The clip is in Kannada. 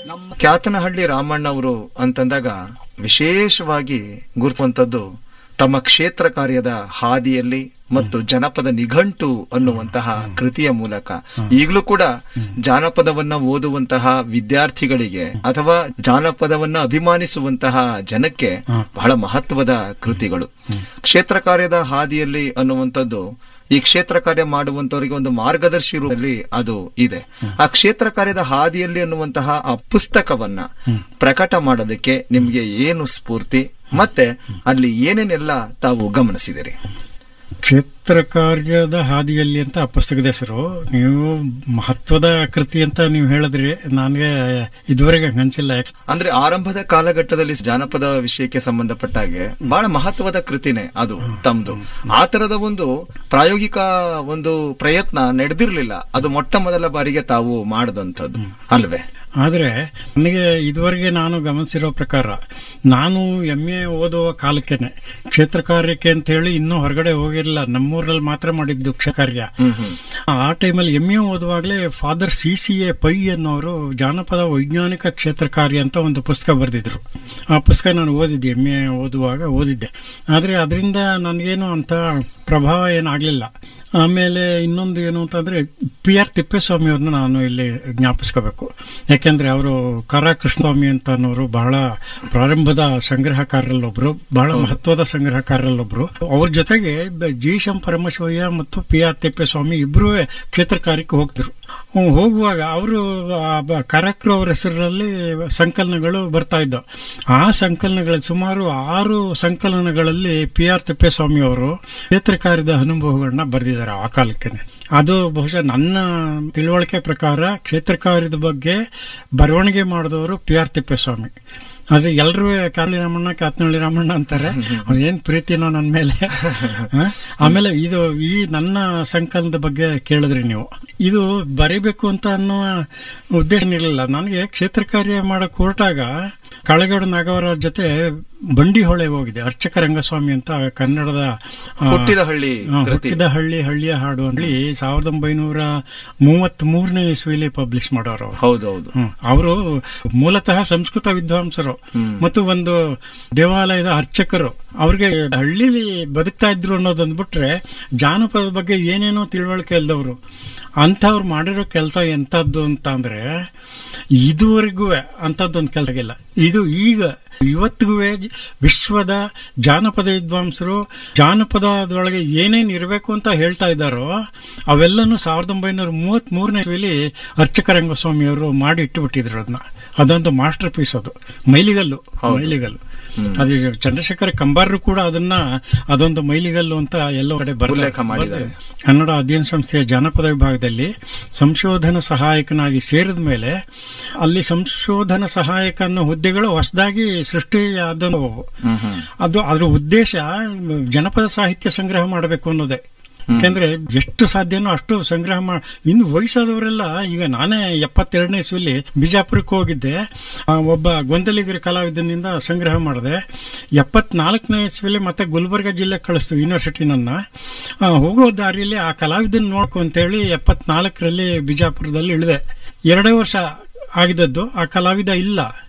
ಕ್ಯಾತನಹಳ್ಳಿ ರಾಮಣ್ಣ ಅವರು ಅಂತಂದಾಗ ವಿಶೇಷವಾಗಿ ಗುರುತುವಂತದ್ದು ತಮ್ಮ ಕ್ಷೇತ್ರ ಕಾರ್ಯದ ಹಾದಿಯಲ್ಲಿ ಮತ್ತು ಜನಪದ ನಿಘಂಟು ಅನ್ನುವಂತಹ ಕೃತಿಯ ಮೂಲಕ ಈಗಲೂ ಕೂಡ ಜಾನಪದವನ್ನ ಓದುವಂತಹ ವಿದ್ಯಾರ್ಥಿಗಳಿಗೆ ಅಥವಾ ಜಾನಪದವನ್ನ ಅಭಿಮಾನಿಸುವಂತಹ ಜನಕ್ಕೆ ಬಹಳ ಮಹತ್ವದ ಕೃತಿಗಳು ಕ್ಷೇತ್ರ ಕಾರ್ಯದ ಹಾದಿಯಲ್ಲಿ ಅನ್ನುವಂಥದ್ದು ಈ ಕ್ಷೇತ್ರ ಕಾರ್ಯ ಮಾಡುವಂತವರಿಗೆ ಒಂದು ಮಾರ್ಗದರ್ಶಿ ರೂಪದಲ್ಲಿ ಅದು ಇದೆ ಆ ಕ್ಷೇತ್ರ ಕಾರ್ಯದ ಹಾದಿಯಲ್ಲಿ ಅನ್ನುವಂತಹ ಆ ಪುಸ್ತಕವನ್ನ ಪ್ರಕಟ ಮಾಡೋದಕ್ಕೆ ನಿಮ್ಗೆ ಏನು ಸ್ಫೂರ್ತಿ ಮತ್ತೆ ಅಲ್ಲಿ ಏನೇನೆಲ್ಲ ತಾವು ಗಮನಿಸಿದಿರಿ ಕ್ಷೇತ್ರ ಕಾರ್ಯದ ಹಾದಿಯಲ್ಲಿ ಅಂತ ಆ ಪುಸ್ತಕದ ಹೆಸರು ನೀವು ಮಹತ್ವದ ಕೃತಿ ಅಂತ ನೀವು ಹೇಳಿದ್ರಿ ನನಗೆ ಇದುವರೆಗೆ ಹಂಚಿಲ್ಲ ಅಂದ್ರೆ ಆರಂಭದ ಕಾಲಘಟ್ಟದಲ್ಲಿ ಜಾನಪದ ವಿಷಯಕ್ಕೆ ಸಂಬಂಧಪಟ್ಟ ಹಾಗೆ ಬಹಳ ಮಹತ್ವದ ಕೃತಿನೇ ಅದು ತಮ್ದು ಆ ತರದ ಒಂದು ಪ್ರಾಯೋಗಿಕ ಒಂದು ಪ್ರಯತ್ನ ನಡೆದಿರ್ಲಿಲ್ಲ ಅದು ಮೊಟ್ಟ ಮೊದಲ ಬಾರಿಗೆ ತಾವು ಮಾಡದಂಥದ್ದು ಅಲ್ವೇ ಆದರೆ ನನಗೆ ಇದುವರೆಗೆ ನಾನು ಗಮನಿಸಿರೋ ಪ್ರಕಾರ ನಾನು ಎಂ ಎ ಓದುವ ಕಾಲಕ್ಕೇನೆ ಕ್ಷೇತ್ರ ಕಾರ್ಯಕ್ಕೆ ಅಂತ ಹೇಳಿ ಇನ್ನೂ ಹೊರಗಡೆ ಹೋಗಿರಲಿಲ್ಲ ನಮ್ಮೂರಲ್ಲಿ ಮಾತ್ರ ಮಾಡಿದ್ದು ಕ್ಷೇತ್ರ ಕಾರ್ಯ ಆ ಟೈಮಲ್ಲಿ ಎಂ ಎ ಓದುವಾಗಲೇ father C C A Pai ಅನ್ನೋರು ಜಾನಪದ ವೈಜ್ಞಾನಿಕ ಕ್ಷೇತ್ರ ಕಾರ್ಯ ಅಂತ ಒಂದು ಪುಸ್ತಕ ಬರೆದಿದ್ರು ಆ ಪುಸ್ತಕ ನಾನು ಓದಿದ್ದೆ ಎಂ ಎ ಓದುವಾಗ ಓದಿದ್ದೆ ಆದರೆ ಅದರಿಂದ ನನಗೇನು ಅಂತ ಪ್ರಭಾವ ಏನಾಗಲಿಲ್ಲ ಆಮೇಲೆ ಇನ್ನೊಂದು ಏನು ಅಂತಂದ್ರೆ ಪಿ ಆರ್ ತಿಪ್ಪೇಸ್ವಾಮಿ ಅವ್ರನ್ನ ನಾನು ಇಲ್ಲಿ ಜ್ಞಾಪಿಸ್ಕೋಬೇಕು ಯಾಕೆಂದ್ರೆ ಅವರು ಕರ ಕೃಷ್ಣಸ್ವಾಮಿ ಅಂತ ಅನ್ನೋರು ಬಹಳ ಪ್ರಾರಂಭದ ಸಂಗ್ರಹಕಾರರಲ್ಲೊಬ್ರು ಬಹಳ ಮಹತ್ವದ ಸಂಗ್ರಹಕಾರರಲ್ಲೊಬ್ರು ಅವ್ರ ಜೊತೆಗೆ ಬ- ಜಿ ಶಂ ಪರಮಶಿವಯ್ಯ ಮತ್ತು ಪಿ ಆರ್ ತಿಪ್ಪೇಸ್ವಾಮಿ ಇಬ್ಬರೂ ಕ್ಷೇತ್ರ ಕಾರ್ಯಕ್ಕೆ ಹೋಗ್ತಿರು ಹ್ಮ್, ಹೋಗುವಾಗ ಅವರು ಕರಕ್ರು ಅವರ ಹೆಸರಲ್ಲಿ ಸಂಕಲನಗಳು ಬರ್ತಾ ಇದ್ದವು ಆ ಸಂಕಲನಗಳಲ್ಲಿ ಸುಮಾರು ಆರು ಸಂಕಲನಗಳಲ್ಲಿ ಪಿ ಆರ್ ತಿಪ್ಪೇಸ್ವಾಮಿ ಅವರು ಕ್ಷೇತ್ರ ಕಾರ್ಯದ ಅನುಭವಗಳನ್ನ ಬರೆದಿದ್ದಾರೆ ಆ ಕಾಲಕ್ಕೆ ಅದು ಬಹುಶಃ ನನ್ನ ತಿಳುವಳಿಕೆ ಪ್ರಕಾರ ಕ್ಷೇತ್ರ ಕಾರ್ಯದ ಬಗ್ಗೆ ಬರವಣಿಗೆ ಮಾಡಿದವರು ಪಿ ಆರ್ ತಿಪ್ಪೇಸ್ವಾಮಿ ಆದ್ರೆ ಎಲ್ಲರೂ ಕಾಲಿ ರಾಮಣ್ಣ ಕಾತ್ನಳ್ಳಿ ರಾಮಣ್ಣ ಅಂತಾರೆ ಅವ್ರು ಏನ್ ಪ್ರೀತಿನೋ ನನ್ನ ಮೇಲೆ ಹ? ಆಮೇಲೆ ಇದು ಈ ನನ್ನ ಸಂಕಲನದ ಬಗ್ಗೆ ಕೇಳಿದ್ರಿ ನೀವು ಇದು ಬರಿಬೇಕು ಅಂತ ಅನ್ನೋ ಉದ್ದೇಶ ಇರಲಿಲ್ಲ ನನಗೆ ಕ್ಷೇತ್ರ ಕಾರ್ಯ ಮಾಡಕ್ ಹೊರಟಾಗ ಕಳಗಡ ನಾಗವರ ಜೊತೆ ಬಂಡಿ ಹೊಳೆ ಹೋಗಿದೆ ಅರ್ಚಕ ರಂಗಸ್ವಾಮಿ ಅಂತ ಕನ್ನಡದ ಆ, ಹುಟ್ಟಿದ ಹಳ್ಳಿ ಆ, ಕೃತಿ ಹುಟ್ಟಿದ ಹಳ್ಳಿ ಹಳ್ಳಿಯ ಹಾಡು ಅಂತ ಸಾವಿರದ ಒಂಬೈನೂರ ಮೂವತ್ತ್ ಮೂರನೇ ಇಸ್ವಿಲಿ ಪಬ್ಲಿಷ್ ಮಾಡೋರು ಅವ್ರು. ಹೌದೌದು ಹ್ಮ್. ಅವರು ಮೂಲತಃ ಸಂಸ್ಕೃತ ವಿದ್ವಾಂಸರು ಮತ್ತು ಒಂದು ದೇವಾಲಯದ ಅರ್ಚಕರು ಅವ್ರಿಗೆ ಹಳ್ಳಿಲಿ ಬದುಕ್ತಾ ಇದ್ರು ಅನ್ನೋದೊಂದು ಬಿಟ್ರೆ ಜಾನಪದದ ಬಗ್ಗೆ ಏನೇನೋ ತಿಳುವಳಿಕೆ ಇಲ್ದವರು ಅಂಥವ್ರು ಮಾಡಿರೋ ಕೆಲಸ ಎಂಥದ್ದು ಅಂತ ಅಂದ್ರೆ ಇದುವರೆಗೂ ಅಂಥದ್ದೊಂದು ಕೆಲಸ ಆಗಿಲ್ಲ ಇದು ಈಗ ಇವತ್ತಿಗೂ ವಿಶ್ವದ ಜಾನಪದ ವಿದ್ವಾಂಸರು ಜಾನಪದದೊಳಗೆ ಏನೇನು ಇರಬೇಕು ಅಂತ ಹೇಳ್ತಾ ಇದ್ದಾರೋ ಅವೆಲ್ಲನೂ ಸಾವಿರದ ಒಂಬೈನೂರ ಮೂವತ್ತ್ ಮೂರನೇ ಇಸ್ವಿಲಿ ಅರ್ಚಕ ರಂಗಸ್ವಾಮಿ ಅವರು ಮಾಡಿ ಇಟ್ಟುಬಿಟ್ಟಿದ್ರು ಅದನ್ನ ಅದೊಂದು ಮಾಸ್ಟರ್ ಪೀಸ್ ಅದು ಮೈಲಿಗಲ್ಲು ಮೈಲಿಗಲ್ಲು ಅದು ಚಂದ್ರಶೇಖರ ಕಂಬಾರರು ಕೂಡ ಅದನ್ನ ಅದೊಂದು ಮೈಲಿಗಲ್ಲು ಅಂತ ಎಲ್ಲೋ ಕಡೆ ಬರೆದ- ಉಲ್ಲೇಖ ಮಾಡಿದ್ದಾರೆ. ಬರೆದಿದ್ದಾರೆ. ಕನ್ನಡ ಅಧ್ಯಯನ ಸಂಸ್ಥೆಯ ಜಾನಪದ ವಿಭಾಗದಲ್ಲಿ ಸಂಶೋಧನಾ ಸಹಾಯಕನಾಗಿ ಸೇರಿದ ಮೇಲೆ ಅಲ್ಲಿ ಸಂಶೋಧನಾ ಸಹಾಯಕ ಅನ್ನೋ ಹುದ್ದೆಗಳು ಹೊಸದಾಗಿ ಸೃಷ್ಟಿಯಾದವು ಅದು ಅದ್ರ ಉದ್ದೇಶ ಜನಪದ ಸಾಹಿತ್ಯ ಸಂಗ್ರಹ ಮಾಡಬೇಕು ಅನ್ನೋದೇ ಯಾಕೆಂದ್ರೆ ಎಷ್ಟು ಸಾಧ್ಯನೋ ಅಷ್ಟು ಸಂಗ್ರಹ ಮಾಡಿ ಇನ್ನು ವಯಸ್ಸಾದವರೆಲ್ಲ ಈಗ ನಾನೇ ಎಪ್ಪತ್ತೆರಡನೇ ಇಸ್ವಿಲಿ ಬಿಜಾಪುರಕ್ಕೆ ಹೋಗಿದ್ದೆ ಆ, ಒಬ್ಬ ಗೊಂದಲಿಗರ ಕಲಾವಿದನಿಂದ ಸಂಗ್ರಹ ಮಾಡಿದೆ ಎಪ್ಪತ್ನಾಲ್ಕನೇ ಇಸ್ವಿಲಿ ಮತ್ತೆ ಗುಲ್ಬರ್ಗ ಜಿಲ್ಲೆ ಕಳಿಸ್ತು ಯೂನಿವರ್ಸಿಟಿ ನನ್ನ ಆ, ಹೋಗೋ ದಾರಿಯಲ್ಲಿ ಆ ಕಲಾವಿದನ್ ನೋಡ್ಕೊ ಅಂತೇಳಿ ಎಪ್ಪತ್ನಾಲ್ಕರಲ್ಲಿ ಬಿಜಾಪುರದಲ್ಲಿ ಇಳಿದೆ ಎರಡೇ ವರ್ಷ ಆಗಿದ್ದದ್ದು ಆ ಕಲಾವಿದ ಇಲ್ಲ